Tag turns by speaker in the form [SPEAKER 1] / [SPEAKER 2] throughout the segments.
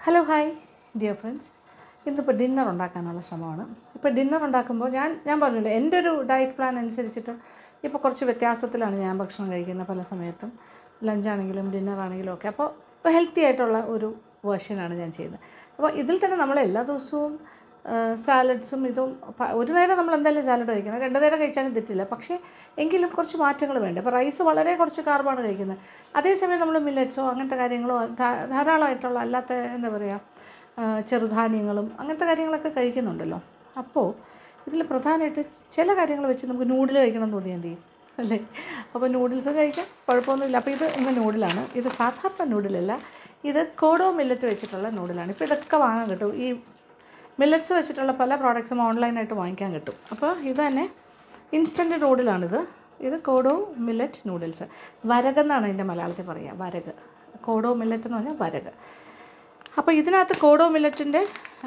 [SPEAKER 1] hello hi dear friends ഇന്നിപ്പോൾ dinner ഉണ്ടാക്കാനുള്ള ശ്രമമാണ് ഇപ്പോൾ ഡിന്നർ ഉണ്ടാക്കുമ്പോൾ ഞാൻ ഞാൻ പറഞ്ഞില്ലേ എൻ്റെ ഒരു ഡയറ്റ് പ്ലാൻ അനുസരിച്ചിട്ട് ഇപ്പോൾ കുറച്ച് വ്യത്യാസത്തിലാണ് ഞാൻ ഭക്ഷണം കഴിക്കുന്നത് പല സമയത്തും ലഞ്ചാണെങ്കിലും ഡിന്നർ ആണെങ്കിലും ഒക്കെ അപ്പോൾ ഹെൽത്തി ആയിട്ടുള്ള ഒരു വേർഷനാണ് ഞാൻ ചെയ്യുന്നത് അപ്പോൾ ഇതിൽ തന്നെ നമ്മൾ എല്ലാ ദിവസവും സാലഡ്സും ഇതും പ- ഒരു നേരം നമ്മൾ എന്തായാലും സാലഡ് കഴിക്കണം രണ്ട് നേരം കഴിച്ചാലും തെറ്റില്ല പക്ഷേ എങ്കിലും കുറച്ച് മാറ്റങ്ങൾ വേണ്ട അപ്പോൾ റൈസ് വളരെ കുറച്ച് കാർബാണ് കഴിക്കുന്നത് അതേസമയം നമ്മൾ മില്ലറ്റ്സോ അങ്ങനത്തെ കാര്യങ്ങളോ ധാ- ധാരാളമായിട്ടുള്ള അല്ലാത്ത എന്താ പറയുക ആ, ചെറുധാന്യങ്ങളും അങ്ങനത്തെ കാര്യങ്ങളൊക്കെ കഴിക്കുന്നുണ്ടല്ലോ അപ്പോൾ ഇതിൽ പ്രധാനമായിട്ട് ചില കാര്യങ്ങൾ വെച്ച് നമുക്ക് നൂഡിൽ കഴിക്കണം എന്ന് തോന്നിയാൽ എന്ത് ചെയ്യും അല്ലേ അപ്പോൾ നൂഡിൽസ് കഴിക്കാം കുഴപ്പമൊന്നുമില്ല അപ്പോൾ ഇത് ഇന്ന് നൂഡിലാണ് ഇത് സാധാരണ നൂഡിലല്ല ഇത് കോഡോ മില്ലറ്റ് വെച്ചിട്ടുള്ള നൂഡിലാണ് ഇപ്പോൾ ഇതൊക്കെ വാങ്ങാൻ കിട്ടും ഈ മില്ലറ്റ്സ് വെച്ചിട്ടുള്ള പല പ്രോഡക്ട്സും ഓൺലൈനായിട്ട് വാങ്ങിക്കാൻ കിട്ടും അപ്പോൾ ഇത് തന്നെ ഇൻസ്റ്റൻറ്റ് നൂഡിലാണിത് ഇത് കോഡോ മില്ലറ്റ് നൂഡിൽസ് വരകെന്നാണ് ഇതിൻ്റെ മലയാളത്തിൽ പറയുക വരക് കോഡോ മില്ലറ്റ് എന്ന് പറഞ്ഞാൽ വരക് അപ്പോൾ ഇതിനകത്ത് കോഡോ മില്ലറ്റിൻ്റെ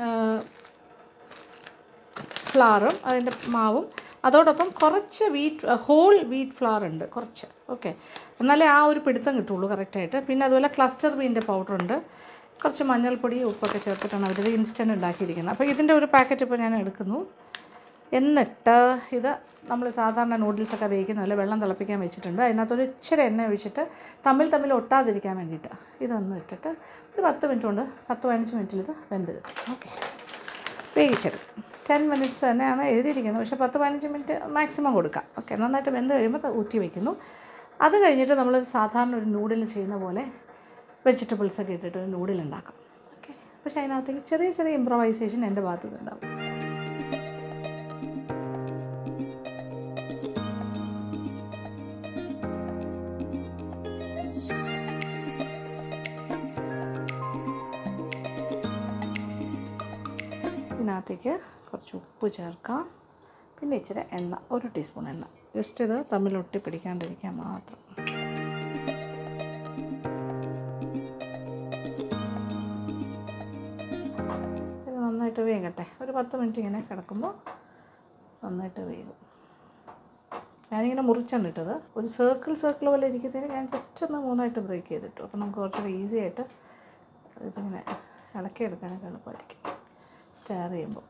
[SPEAKER 1] ഫ്ലവറും അതിൻ്റെ മാവും അതോടൊപ്പം കുറച്ച് വീറ്റ് ഹോൾ വീറ്റ് ഫ്ലവർ ഉണ്ട് കുറച്ച് ഓക്കെ എന്നാലേ ആ ഒരു പിടുത്തം കിട്ടുള്ളൂ കറക്റ്റായിട്ട് പിന്നെ അതുപോലെ ക്ലസ്റ്റർ ബീൻ്റെ പൗഡറുണ്ട് കുറച്ച് മഞ്ഞൾപ്പൊടി ഉപ്പൊക്കെ ചേർത്തിട്ടാണ് അവരിത് ഇൻസ്റ്റൻറ്റ് ഉണ്ടാക്കിയിരിക്കുന്നത് അപ്പോൾ ഇതിൻ്റെ ഒരു പാക്കറ്റ് ഇപ്പോൾ ഞാൻ എടുക്കുന്നു എന്നിട്ട് ഇത് നമ്മൾ സാധാരണ നൂഡിൽസൊക്കെ വേവിക്കുന്ന പോലെ വെള്ളം തിളപ്പിക്കാൻ വെച്ചിട്ടുണ്ട് അതിനകത്തൊരു ഇച്ചിരി എണ്ണ ഒഴിച്ചിട്ട് തമ്മിൽ തമ്മിൽ ഒട്ടാതിരിക്കാൻ വേണ്ടിയിട്ട് ഇതൊന്ന് ഇട്ടിട്ട് ഒരു പത്ത് മിനിറ്റ് കൊണ്ട് പത്ത് പതിനഞ്ച് മിനിറ്റിൽ ഇത് വെന്ത് കിട്ടും ഓക്കെ വേവിച്ചെടുക്കും ടെൻ മിനിറ്റ്സ് തന്നെയാണ് എഴുതിയിരിക്കുന്നത് പക്ഷേ പത്ത് പതിനഞ്ച് മിനിറ്റ് മാക്സിമം കൊടുക്കാം ഓക്കെ നന്നായിട്ട് വെന്ത് കഴിയുമ്പോൾ അത് ഊറ്റി വയ്ക്കുന്നു അത് കഴിഞ്ഞിട്ട് നമ്മൾ സാധാരണ ഒരു നൂഡിൽ ചെയ്യുന്ന പോലെ വെജിറ്റബിൾസ് ഒക്കെ ഇട്ടിട്ട് ഒരു നൂഡിൽ ഉണ്ടാക്കും ഓക്കെ പക്ഷേ അതിനകത്തേക്ക് ചെറിയ ചെറിയ ഇമ്പ്രവൈസേഷൻ എൻ്റെ ഭാഗത്തു നിന്നുണ്ടാവും ഇതിനകത്തേക്ക് കുറച്ച് ഉപ്പ് ചേർക്കാം പിന്നെ ഇച്ചിരി എണ്ണ ഒരു ടീസ്പൂൺ എണ്ണ ജസ്റ്റ് ഇത് തമ്മിൽ ഒട്ടി പിടിക്കാണ്ടിരിക്കാൻ മാത്രം ഇത് നന്നായിട്ട് വേകട്ടെ ഒരു പത്ത് മിനിറ്റ് ഇങ്ങനെ കിടക്കുമ്പോൾ നന്നായിട്ട് വേകും ഞാനിങ്ങനെ മുറിച്ചാണ് ഇട്ടത് ഒരു സർക്കിൾ സർക്കിൾ പോലെ ഇരിക്കുന്നതിന് ഞാൻ ജസ്റ്റ് ഒന്ന് മൂന്നായിട്ട് ബ്രേക്ക് ചെയ്തിട്ടു അപ്പോൾ നമുക്ക് കുറച്ചുകൂടി ഈസി ആയിട്ട് ഇതിങ്ങനെ ഇളക്കിയെടുക്കാനൊക്കെ എളുപ്പമായിരിക്കും സ്റ്റയർ ചെയ്യുമ്പോൾ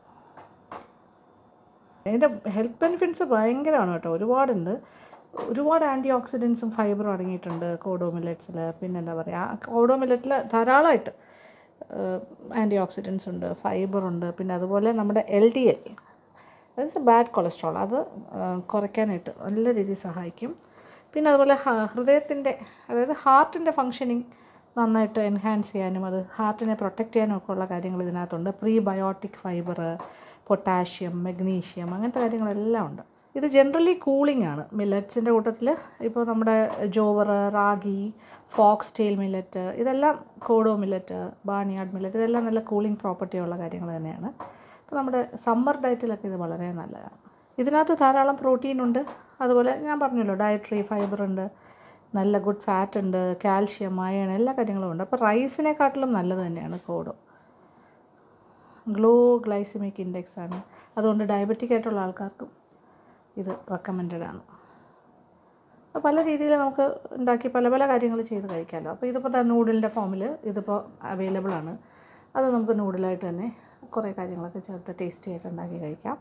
[SPEAKER 1] ഇതിൻ്റെ ഹെൽത്ത് ബെനിഫിറ്റ്സ് ഭയങ്കരമാണ് കേട്ടോ ഒരുപാടുണ്ട് ഒരുപാട് ആൻറ്റി ഓക്സിഡൻസും ഫൈബറും അടങ്ങിയിട്ടുണ്ട് കോഡോ മില്ലറ്റ്സിൽ പിന്നെ എന്താ പറയുക കോഡോ മില്ലറ്റിൽ ധാരാളമായിട്ട് ആൻറ്റി ഓക്സിഡൻസ് ഉണ്ട് ഫൈബറുണ്ട് പിന്നെ അതുപോലെ നമ്മുടെ എൽ ഡി എൽ അതായത് ബാഡ് കൊളസ്ട്രോൾ അത് ആ, കുറയ്ക്കാനായിട്ട് നല്ല രീതിയിൽ സഹായിക്കും പിന്നെ അതുപോലെ ഹ- ഹൃദയത്തിൻ്റെ അതായത് ഹാർട്ടിൻ്റെ ഫങ്ഷനിങ് നന്നായിട്ട് എൻഹാൻസ് ചെയ്യാനും അത് ഹാർട്ടിനെ പ്രൊട്ടക്റ്റ് ചെയ്യാനും ഒക്കെ ഉള്ള കാര്യങ്ങൾ ഇതിനകത്തുണ്ട് prebiotic fibre potassium magnesium അങ്ങനത്തെ കാര്യങ്ങളെല്ലാം ഉണ്ട് ഇത് ജനറലി കൂളിംഗ് ആണ് മില്ലറ്റ്സിൻ്റെ കൂട്ടത്തിൽ ഇപ്പോൾ നമ്മുടെ jowar ragi foxtail millet ഇതെല്ലാം കോഡോ മില്ലറ്റ് ബാണിയാഡ് മില്ലറ്റ് ഇതെല്ലാം നല്ല കൂളിംഗ് പ്രോപ്പർട്ടി ഉള്ള കാര്യങ്ങൾ തന്നെയാണ് അപ്പോൾ നമ്മുടെ സമ്മർ ഡയറ്റിലൊക്കെ ഇത് വളരെ നല്ലതാണ് ഇതിനകത്ത് ധാരാളം പ്രോട്ടീൻ ഉണ്ട് അതുപോലെ ഞാൻ പറഞ്ഞല്ലോ ഡയറ്ററി ഫൈബർ ഉണ്ട് നല്ല ഗുഡ് ഫാറ്റ് ഉണ്ട് കാൽഷ്യം അയൺ എല്ലാ കാര്യങ്ങളും ഉണ്ട് അപ്പോൾ റൈസിനെക്കാട്ടിലും നല്ലത് തന്നെയാണ് കോഡോ ഗ്ലോ ഗ്ലൈസമിക് ഇൻഡെക്സ് ആണ് അതുകൊണ്ട് ഡയബറ്റിക് ആയിട്ടുള്ള ആൾക്കാർക്കും ഇത് റെക്കമെൻഡഡ് ആണ് അപ്പോൾ പല രീതിയിൽ നമുക്ക് ഉണ്ടാക്കി പല പല കാര്യങ്ങൾ ചെയ്ത് കഴിക്കാമല്ലോ അപ്പോൾ ഇതിപ്പോൾ നൂഡിലിൻ്റെ ഫോമിൽ ഇതിപ്പോൾ അവൈലബിൾ ആണ് അത് നമുക്ക് നൂഡിലായിട്ട് തന്നെ കുറേ കാര്യങ്ങളൊക്കെ ചേർത്ത് ടേസ്റ്റി ആയിട്ട് ഉണ്ടാക്കി കഴിക്കാം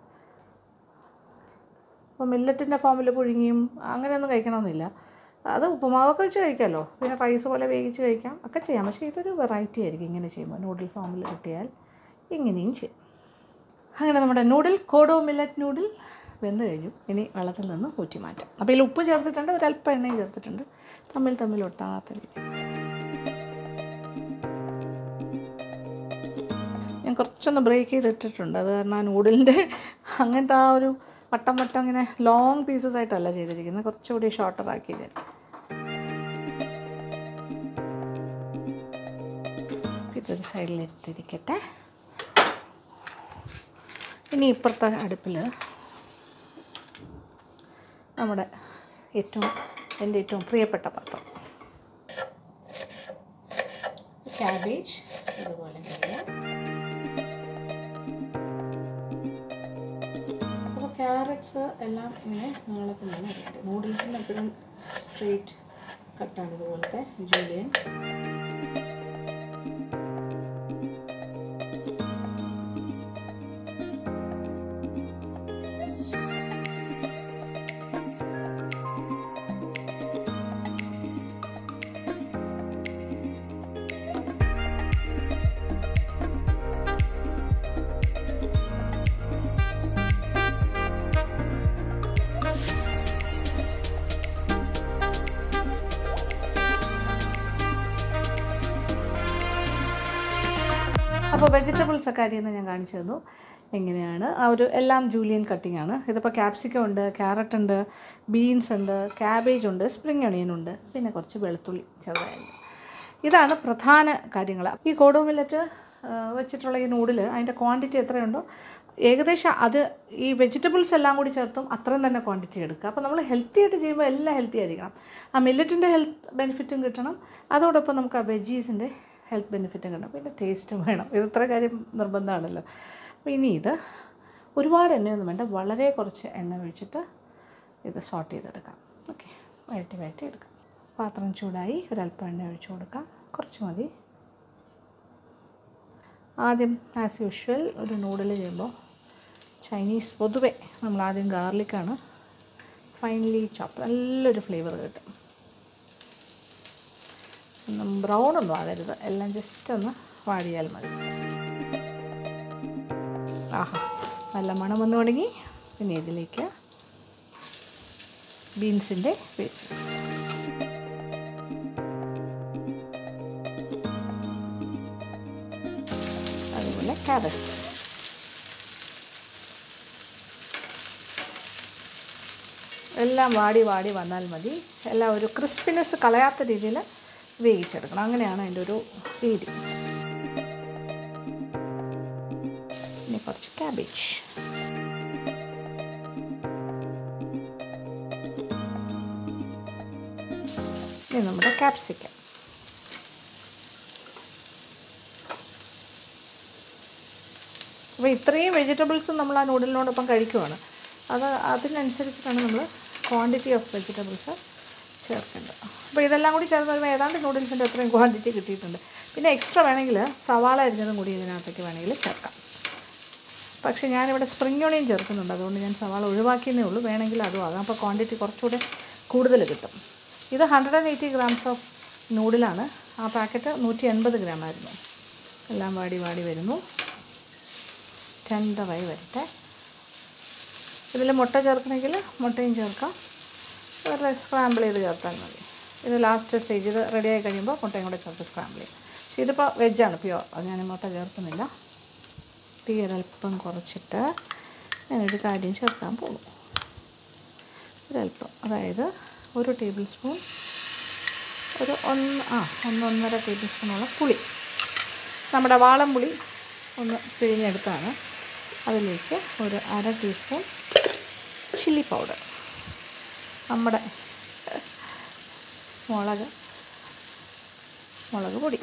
[SPEAKER 1] അപ്പോൾ മില്ലറ്റിൻ്റെ ഫോമിൽ പുഴുങ്ങിയും അങ്ങനെയൊന്നും കഴിക്കണമെന്നില്ല അത് ഉപ്പുമാവൊക്കെ വെച്ച് കഴിക്കാമല്ലോ പിന്നെ റൈസ് പോലെ വേവിച്ച് കഴിക്കാം ഒക്കെ ചെയ്യാം പക്ഷേ ഇതൊരു വെറൈറ്റി ആയിരിക്കും ഇങ്ങനെ ചെയ്യുമ്പോൾ നൂഡിൽ ഫോമിൽ കിട്ടിയാൽ ഇങ്ങനെയും ചെയ്യും അങ്ങനെ നമ്മുടെ നൂഡിൽ കോഡോ മില്ലറ്റ് നൂഡിൽ വെന്ത് കഴിഞ്ഞു ഇനി വെള്ളത്തിൽ നിന്ന് ഊറ്റി മാറ്റാം അപ്പോൾ ഇതിൽ ഉപ്പ് ചേർത്തിട്ടുണ്ട് ഒരല്പം എണ്ണയും ചേർത്തിട്ടുണ്ട് തമ്മിൽ തമ്മിൽ ഒട്ടാത്ത രീതി ഞാൻ കുറച്ചൊന്ന് ബ്രേക്ക് ചെയ്തിട്ടിട്ടുണ്ട് അത് കാരണം ആ നൂഡിലിൻ്റെ അങ്ങനത്തെ ആ ഒരു വട്ടം വട്ടം ഇങ്ങനെ ലോങ് പീസസ് ആയിട്ടല്ല ചെയ്തിരിക്കുന്നത് കുറച്ചുകൂടി ഷോർട്ടർ ആക്കി ഞാൻ ഇതൊരു സൈഡിലിട്ടിരിക്കട്ടെ ഇനി ഇപ്പുറത്തെ അടുപ്പിൽ നമ്മുടെ ഏറ്റവും എൻ്റെ ഏറ്റവും പ്രിയപ്പെട്ട പാത്രം ക്യാബേജ് ഇതുപോലെ ചെയ്യാം അപ്പോൾ ക്യാരറ്റ്സ് എല്ലാം ഇങ്ങനെ നീളത്തിൽ തന്നെ ഇരിക്കട്ടെ നൂഡിൽസിന് എപ്പോഴും സ്ട്രെയിറ്റ് കട്ടാണ് ഇതുപോലത്തെ ജൂലിയൻ അപ്പോൾ വെജിറ്റബിൾസ് ഒക്കെ അരിയുന്നത് ഞാൻ കാണിച്ചു തന്നു എങ്ങനെയാണ് ആ ഒരു എല്ലാം ജൂലിയൻ കട്ടിംഗ് ആണ് ഇതിപ്പോൾ ക്യാപ്സിക്കം ഉണ്ട് ക്യാരറ്റ് ഉണ്ട് ബീൻസ് ഉണ്ട് ക്യാബേജ് ഉണ്ട് സ്പ്രിംഗ് ഒണിയൻ ഉണ്ട് പിന്നെ കുറച്ച് വെളുത്തുള്ളി ചെറുതായിട്ട് ഇതാണ് പ്രധാന കാര്യങ്ങൾ ഈ കോഡോ മില്ലറ്റ് വെച്ചിട്ടുള്ള ഈ നൂഡിൽ അതിൻ്റെ ക്വാണ്ടിറ്റി എത്രയുണ്ടോ ഏകദേശം അത് ഈ വെജിറ്റബിൾസ് എല്ലാം കൂടി ചേർത്തും അത്രയും തന്നെ ക്വാണ്ടിറ്റി എടുക്കുക അപ്പോൾ നമ്മൾ ഹെൽത്തി ആയിട്ട് ചെയ്യുമ്പോൾ എല്ലാം ഹെൽത്തി ആയിരിക്കണം ആ മില്ലറ്റിൻ്റെ ഹെൽത്ത് ബെനിഫിറ്റും കിട്ടണം അതോടൊപ്പം നമുക്ക് ആ വെജീസിൻ്റെ ഹെൽത്ത് ബെനിഫിറ്റും കിട്ടണം പിന്നെ ടേസ്റ്റും വേണം ഇത് ഇത്ര കാര്യം നിർബന്ധമാണല്ലോ അപ്പോൾ ഇനി ഇത് ഒരുപാട് എണ്ണയൊന്നും വേണ്ട വളരെ കുറച്ച് എണ്ണ ഒഴിച്ചിട്ട് ഇത് സോട്ട് ചെയ്തെടുക്കാം ഓക്കെ വഴറ്റി വഴറ്റി എടുക്കാം പാത്രം ചൂടായി ഒരല്പം എണ്ണ ഒഴിച്ച് കൊടുക്കാം കുറച്ച് മതി ആദ്യം ആസ് യൂഷ്വൽ ഒരു നൂഡിൽ ചെയ്യുമ്പോൾ ചൈനീസ് പൊതുവെ നമ്മൾ ആദ്യം ഗാർലിക്കാണ് ഫൈനലി ചോപ്പ് നല്ലൊരു ഫ്ലേവർ കിട്ടും ഒന്നും ബ്രൗൺ ഒന്നും ആകരുത് എല്ലാം ജസ്റ്റ് ഒന്ന് വാടിയാൽ മതി ആഹാ നല്ല മണം വന്നു തുടങ്ങി പിന്നെ ഇതിലേക്ക് ബീൻസിൻ്റെ പീസസ് അതുപോലെ ക്യാരറ്റ് എല്ലാം വാടി വാടി വന്നാൽ മതി എല്ലാം ഒരു ക്രിസ്പിനെസ് കളയാത്ത രീതിയിൽ വേവിച്ചെടുക്കണം അങ്ങനെയാണ് അതിൻ്റെ ഒരു രീതി ഇനി കുറച്ച് ക്യാബേജ് ഇനി നമ്മുടെ ക്യാപ്സിക്കം അപ്പോൾ ഇത്രയും വെജിറ്റബിൾസും നമ്മൾ ആ നൂഡിലിനോടൊപ്പം കഴിക്കുവാണ് അത് അതിനനുസരിച്ചിട്ടാണ് നമ്മൾ ക്വാണ്ടിറ്റി ഓഫ് വെജിറ്റബിൾസ് ചേർക്കേണ്ടത് അപ്പോൾ ഇതെല്ലാം കൂടി ചേർന്ന് വരുമ്പോൾ ഏതാണ്ട് നൂഡിൽസിൻ്റെ അത്രയും ക്വാണ്ടിറ്റി കിട്ടിയിട്ടുണ്ട് പിന്നെ എക്സ്ട്രാ വേണമെങ്കിൽ സവാള അരിഞ്ഞതും കൂടി ഇതിനകത്തേക്ക് വേണമെങ്കിൽ ചേർക്കാം പക്ഷേ ഞാനിവിടെ സ്പ്രിംഗ് ഓണിയൻ ചേർക്കുന്നുണ്ട് അതുകൊണ്ട് ഞാൻ സവാള ഒഴിവാക്കിയെന്നേ ഉള്ളൂ വേണമെങ്കിൽ അതും ആകാം അപ്പോൾ ക്വാണ്ടിറ്റി കുറച്ചുകൂടെ കൂടുതൽ കിട്ടും ഇത് hundred and eighty grams of നൂഡിലാണ് ആ പാക്കറ്റ് നൂറ്റി എൺപത് ഗ്രാം ആയിരുന്നു എല്ലാം വാടി വാടി വരുന്നു ടെൻഡറായി വരട്ടെ ഇതിൽ മുട്ട ചേർക്കണമെങ്കിൽ മുട്ടയും ചേർക്കാം വെറുതെ സ്ക്രാമ്പിൾ ചെയ്ത് ചേർത്താൽ മതി ഇത് ലാസ്റ്റ് സ്റ്റേജ് ഇത് റെഡിയായി കഴിയുമ്പോൾ മുട്ടയും കൂടെ ചേർത്ത് സ്ക്രാമ്പിൾ ചെയ്യും പക്ഷേ ഇതിപ്പോൾ വെജാണ് പ്യുവർ അത് ഞാൻ മുട്ട ചേർക്കുന്നില്ല തീ ഒരല്പം കുറച്ചിട്ട് ഞാനൊരു കാര്യം ചേർക്കാൻ പോകും ഒരല്പം അതായത് ഒരു ടേബിൾ സ്പൂൺ ഒരു ഒന്ന് ആ ഒന്നൊന്നര ടേബിൾ സ്പൂണോളം പുളി നമ്മുടെ വാളം പുളി ഒന്ന് പിഴിഞ്ഞെടുത്താണ് അതിലേക്ക് ഒരു അര ടീസ്പൂൺ ചില്ലി പൗഡർ നമ്മുടെ മുളക് മുളക് പൊടി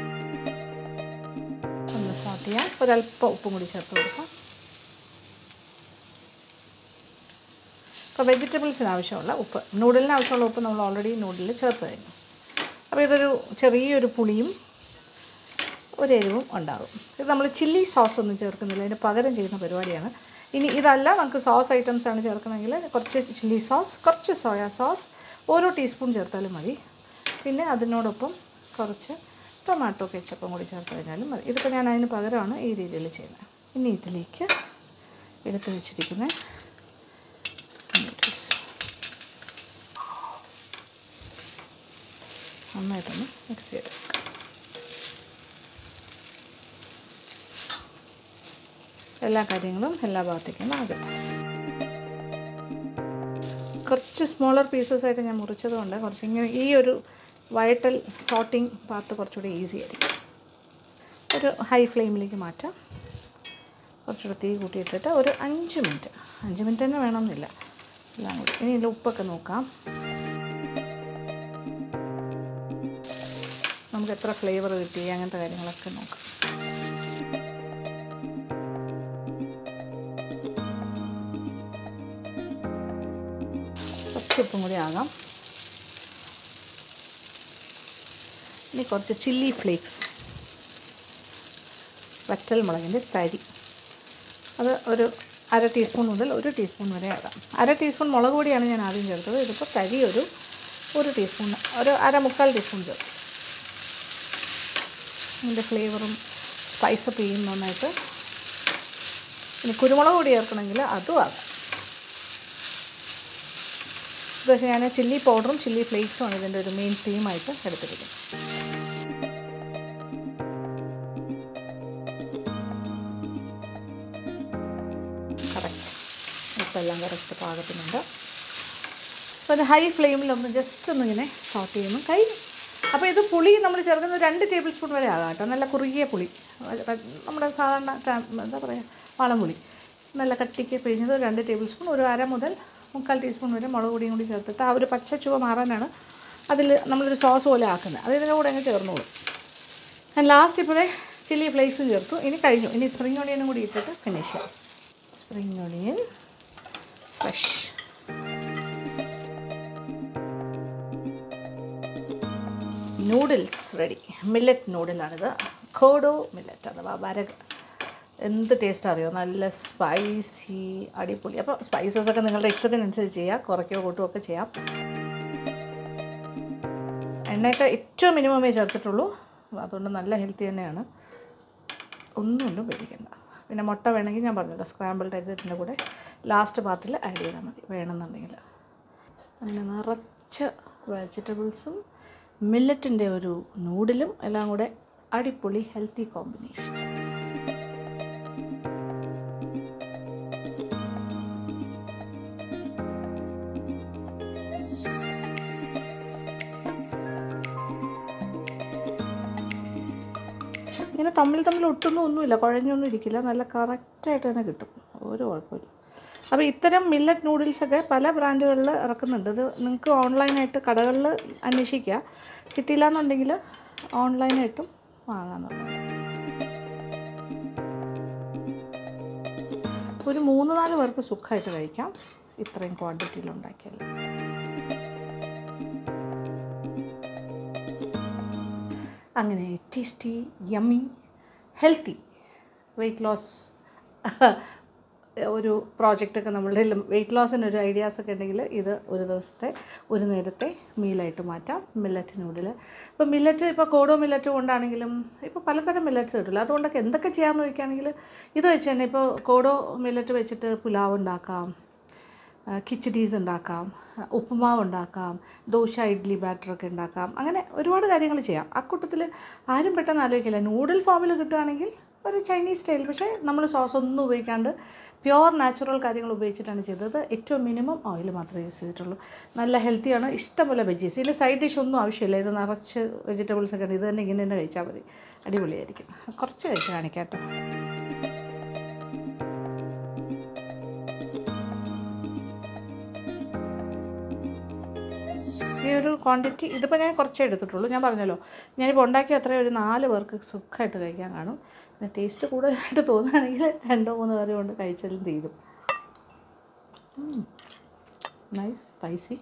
[SPEAKER 1] ഒന്ന് സോട്ട് ചെയ്യാം ഒരല്പം ഉപ്പും കൂടി ചേർത്ത് കൊടുക്കാം ഇപ്പോൾ വെജിറ്റബിൾസിന് ആവശ്യമുള്ള ഉപ്പ് നൂഡിലിന് ആവശ്യമുള്ള ഉപ്പ് നമ്മൾ ഓൾറെഡി നൂഡിലിൽ ചേർത്ത് കഴിഞ്ഞു അപ്പോൾ ഇതൊരു ചെറിയൊരു പുളിയും ഒരു എരിവും ഉണ്ടാകും ഇത് നമ്മൾ ചില്ലി സോസ് ഒന്നും ചേർക്കുന്നില്ല അതിന് പകരം ചെയ്യുന്ന പരിപാടിയാണ് ഇനി ഇതല്ല നമുക്ക് സോസ് ഐറ്റംസ് ആണ് ചേർക്കണമെങ്കിൽ കുറച്ച് ചില്ലി സോസ് കുറച്ച് സോയാ സോസ് ഓരോ ടീസ്പൂൺ ചേർത്താലും മതി പിന്നെ അതിനോടൊപ്പം കുറച്ച് ടൊമാറ്റോ കെച്ചപ്പും കൂടി ചേർത്ത് കഴിഞ്ഞാലും മതി ഇതിപ്പോൾ ഞാൻ അതിന് പകരമാണ് ഈ രീതിയിൽ ചെയ്യുന്നത് ഇനി ഇതിലേക്ക് എടുത്ത് വെച്ചിരിക്കുന്ന നൂഡിൽസ് നന്നായിട്ടൊന്ന് മിക്സ് ചെയ്തെടുക്കാം എല്ലാ കാര്യങ്ങളും എല്ലാ ഭാഗത്തേക്കും ആകട്ടെ കുറച്ച് സ്മോളർ പീസസ് ആയിട്ട് ഞാൻ മുറിച്ചത് കൊണ്ട് കുറച്ച് ഇങ്ങനെ ഈ ഒരു വഴട്ടൽ സോട്ടിങ് പാർട്ട് കുറച്ചുകൂടി ഈസി ആയിരിക്കും ഒരു ഹൈ ഫ്ലെയിമിലേക്ക് മാറ്റാം കുറച്ചുകൂടെ തീ കൂട്ടിയിട്ടിട്ട് ഒരു അഞ്ച് മിനിറ്റ് അഞ്ച് മിനിറ്റ് തന്നെ വേണമെന്നില്ല എല്ലാം കൂടി ഇനി ഇതിൽ ഉപ്പൊക്കെ നോക്കാം നമുക്ക് എത്ര ഫ്ലേവർ കിട്ടി അങ്ങനത്തെ കാര്യങ്ങളൊക്കെ നോക്കാം കുറച്ച് ഉപ്പും കൂടി ആകാം ഇനി കുറച്ച് ചില്ലി ഫ്ലേക്സ് വറ്റൽ മുളകിൻ്റെ തരി അത് ഒരു അര ടീസ്പൂൺ മുതൽ ഒരു ടീസ്പൂൺ വരെ ആകാം അര ടീസ്പൂൺ മുളക് പൊടിയാണ് ഞാൻ ആദ്യം ചേർത്തത് ഇതിപ്പോൾ തരി ഒരു ഒരു ടീസ്പൂൺ ഒരു അര മുക്കാൽ ടീസ്പൂൺ ചേർക്കും ഇതിൻ്റെ ഫ്ലേവറും സ്പൈസപ്പ് ചെയ്യും നന്നായിട്ട് ഇനി കുരുമുളക് പൊടി ചേർക്കണമെങ്കിൽ അതും ആകാം ഇത് ഞാൻ ചില്ലി പൗഡറും ചില്ലി ഫ്ലേക്സുമാണ് ഇതിൻ്റെ ഒരു മെയിൻ തീമായിട്ട് എടുത്തിരിക്കുന്നത് ഉപ്പെല്ലാം കറക്റ്റ് പാകത്തിനുണ്ട് അപ്പോൾ അത് ഹൈ ഫ്ലെയിമിലൊന്ന് ജസ്റ്റ് ഒന്ന് ഇങ്ങനെ സോട്ട് ചെയ്യുന്നു കഴിഞ്ഞു അപ്പോൾ ഇത് പുളി നമ്മൾ ചേർക്കുന്നത് രണ്ട് ടേബിൾ സ്പൂൺ വരെ ആകാം കേട്ടോ നല്ല കുറുകിയ പുളി നമ്മുടെ സാധാരണ ടാ- എന്താ പറയുക വാളംപുളി നല്ല കട്ടിക്ക് പിഴിഞ്ഞത് ഒരു രണ്ട് ടേബിൾ സ്പൂൺ ഒരു അര മുതൽ മുക്കാൽ ടീസ്പൂൺ വരെ മുളക് പൊടിയും കൂടി ചേർത്തിട്ട് ആ ഒരു പച്ച ചുവ മാറാനാണ് അതിൽ നമ്മളൊരു സോസ് പോലെ ആക്കുന്നത് അതിൻ്റെ കൂടെ അങ്ങ് ചേർന്നോളും ഞാൻ ലാസ്റ്റ് ഇപ്പോഴേ ചില്ലി ഫ്ലേക്സും ചേർത്തു ഇനി കഴിഞ്ഞു ഇനി സ്പ്രിംഗ് ഓണിയനും കൂടി ഇട്ടിട്ട് ഫിനിഷ് ചെയ്യാം spring onion fresh noodles ready millet നൂഡിലാണിത് ഖോഡോ മില്ലറ്റ് അഥവാ വരക് എന്ത് ടേസ്റ്റ് അറിയോ നല്ല സ്പൈസി അടിപൊളി അപ്പോൾ സ്പൈസസ് ഒക്കെ നിങ്ങളുടെ ഇഷ്ടത്തിനനുസരിച്ച് ചെയ്യാം കുറയ്ക്കോ കൂട്ടുകയോ ഒക്കെ ചെയ്യാം എണ്ണയൊക്കെ ഏറ്റവും മിനിമമേ ചേർത്തിട്ടുള്ളൂ അതുകൊണ്ട് നല്ല ഹെൽത്തി തന്നെയാണ് ഒന്നുകൊണ്ടും പേടിക്കണ്ട പിന്നെ മുട്ട വേണമെങ്കിൽ ഞാൻ പറഞ്ഞല്ലോ സ്ക്രാമ്പിൾഡ് എഗ് ഇതിൻ്റെ കൂടെ ലാസ്റ്റ് പാർട്ടിൽ ആഡ് ചെയ്താൽ മതി വേണമെന്നുണ്ടെങ്കിൽ അങ്ങനെ നിറച്ച് വെജിറ്റബിൾസും മില്ലറ്റിൻ്റെ ഒരു നൂഡിലും എല്ലാം കൂടെ അടിപൊളി ഹെൽത്തി കോമ്പിനേഷൻ ഇങ്ങനെ തമ്മിൽ തമ്മിൽ ഒട്ടൊന്നും ഒന്നുമില്ല കുഴഞ്ഞൊന്നും ഇരിക്കില്ല നല്ല കറക്റ്റായിട്ട് തന്നെ കിട്ടും ഒരു കുഴപ്പമില്ല അപ്പോൾ ഇത്തരം മില്ലറ്റ് നൂഡിൽസൊക്കെ പല ബ്രാൻഡുകളിൽ ഇറക്കുന്നുണ്ട് ഇത് നിങ്ങൾക്ക് ഓൺലൈനായിട്ട് കടകളിൽ അന്വേഷിക്കുക കിട്ടിയില്ല എന്നുണ്ടെങ്കിൽ ഓൺലൈനായിട്ടും വാങ്ങാമെന്നുള്ളത് ഒരു മൂന്ന് നാല് പേർക്ക് സുഖമായിട്ട് കഴിക്കാം ഇത്രയും ക്വാണ്ടിറ്റിയിൽ ഉണ്ടാക്കിയാൽ അങ്ങനെ tasty yummy healthy weight loss ഒരു പ്രോജക്റ്റൊക്കെ നമ്മളുടെ വെയിറ്റ് ലോസിന് ഒരു ഐഡിയാസ് ഒക്കെ ഉണ്ടെങ്കിൽ ഇത് ഒരു ദിവസത്തെ ഒരു നേരത്തെ മീലായിട്ട് മാറ്റാം മില്ലറ്റ് നൂഡിൽ ഇപ്പോൾ മില്ലറ്റ് ഇപ്പോൾ കോഡോ മില്ലറ്റ് കൊണ്ടാണെങ്കിലും ഇപ്പോൾ പലതരം മില്ലറ്റ്സ് കിട്ടില്ല അതുകൊണ്ടൊക്കെ എന്തൊക്കെ ചെയ്യാമെന്ന് ചോദിക്കുകയാണെങ്കിൽ ഇത് വെച്ച് തന്നെ ഇപ്പോൾ കോഡോ മില്ലറ്റ് വെച്ചിട്ട് പുലാവ് ഉണ്ടാക്കാം കിച്ചഡീസ് ഉണ്ടാക്കാം ഉപ്പുമാവ് ഉണ്ടാക്കാം ദോശ ഇഡ്ഡലി ബാറ്ററൊക്കെ ഉണ്ടാക്കാം അങ്ങനെ ഒരുപാട് കാര്യങ്ങൾ ചെയ്യാം അക്കൂട്ടത്തിൽ ആരും പെട്ടെന്ന് ആലോചിക്കില്ല നൂഡിൽ ഫോമിൽ കിട്ടുകയാണെങ്കിൽ ഒരു ചൈനീസ് സ്റ്റൈൽ പക്ഷേ നമ്മൾ സോസ് ഒന്നും ഉപയോഗിക്കാണ്ട് പ്യുവർ നാച്ചുറൽ കാര്യങ്ങൾ ഉപയോഗിച്ചിട്ടാണ് ചെയ്തത് ഏറ്റവും മിനിമം ഓയിൽ മാത്രമേ യൂസ് ചെയ്തിട്ടുള്ളൂ നല്ല ഹെൽത്തിയാണ് ഇഷ്ടംപോലെ വെജീസ് ഇതിൽ സൈഡ് ഡിഷ് ഒന്നും ആവശ്യമില്ല ഇത് നിറച്ച് വെജിറ്റബിൾസ് ഒക്കെ ഉണ്ട് ഇത് തന്നെ ഇങ്ങനെ തന്നെ കഴിച്ചാൽ മതി അടിപൊളിയായിരിക്കും കുറച്ച് കഴിച്ച് കാണിക്കാം കേട്ടോ ഈ ഒരു ക്വാണ്ടിറ്റി ഇതിപ്പോൾ ഞാൻ കുറച്ചേ എടുത്തിട്ടുള്ളൂ ഞാൻ പറഞ്ഞല്ലോ ഞാനിപ്പോൾ ഉണ്ടാക്കിയ അത്രയും ഒരു നാല് പേർക്ക് സുഖമായിട്ട് കഴിക്കാൻ കാണും പിന്നെ ടേസ്റ്റ് കൂടുതലായിട്ട് തോന്നുകയാണെങ്കിൽ രണ്ടോ മൂന്നോ പേര് കൊണ്ട് കഴിച്ചാലും തീരും നൈസ് സ്പൈസി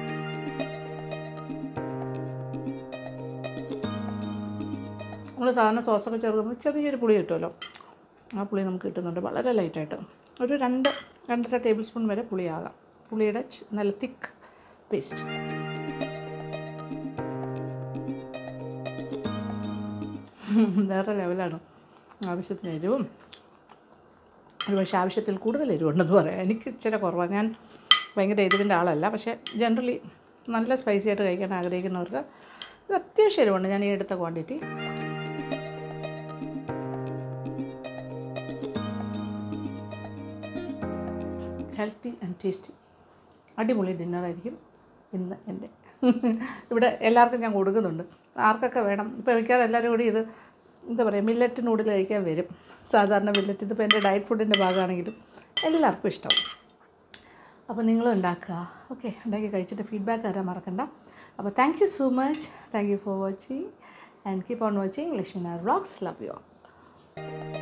[SPEAKER 1] നമ്മൾ സാധാരണ സോസൊക്കെ ചേർക്കുമ്പോൾ ചെറിയൊരു പുളി കിട്ടുമല്ലോ ആ പുളി നമുക്ക് കിട്ടുന്നുണ്ട് വളരെ ലൈറ്റായിട്ട് ഒരു രണ്ട് രണ്ടര ടേബിൾ സ്പൂൺ വരെ പുളിയാകാം പുളിയുടെ ച്- നല്ല തിക്ക് പേസ്റ്റ് വേറെ ലെവലാണ് ആവശ്യത്തിന് എരിവും ഒരു പക്ഷേ ആവശ്യത്തിൽ കൂടുതൽ എരിവുണ്ടെന്ന് പറയാം എനിക്ക് ഇച്ചിരി കുറവാണ് ഞാൻ ഭയങ്കര എരിവിൻ്റെ ആളല്ല പക്ഷേ ജനറലി നല്ല സ്പൈസി ആയിട്ട് കഴിക്കാൻ ആഗ്രഹിക്കുന്നവർക്ക് ഇത് അത്യാവശ്യം എരിവുണ്ട് ഞാൻ ഈ എടുത്ത ക്വാണ്ടിറ്റി ഹെൽത്തി ആൻഡ് ടേസ്റ്റി അടിപൊളി ഡിന്നറായിരിക്കും ഇന്ന് എൻ്റെ ഇവിടെ എല്ലാവർക്കും ഞാൻ കൊടുക്കുന്നുണ്ട് ആർക്കൊക്കെ വേണം ഇപ്പോൾ മിക്കവാറും എല്ലാവരും കൂടി ഇത് എന്താ പറയുക മില്ലറ്റ് നൂഡിൽ കഴിക്കാൻ വരും സാധാരണ മില്ലറ്റ് ഇതിപ്പോൾ എൻ്റെ ഡയറ്റ് ഫുഡിൻ്റെ ഭാഗമാണെങ്കിലും എല്ലാവർക്കും ഇഷ്ടവും അപ്പോൾ നിങ്ങളും ഉണ്ടാക്കുക ഓക്കെ ഉണ്ടാക്കി കഴിച്ചിട്ട് ഫീഡ്ബാക്ക് തരാൻ മറക്കണ്ട അപ്പോൾ thank you so much thank you for watching and keep on watching Lakshmi Nair vlogs love U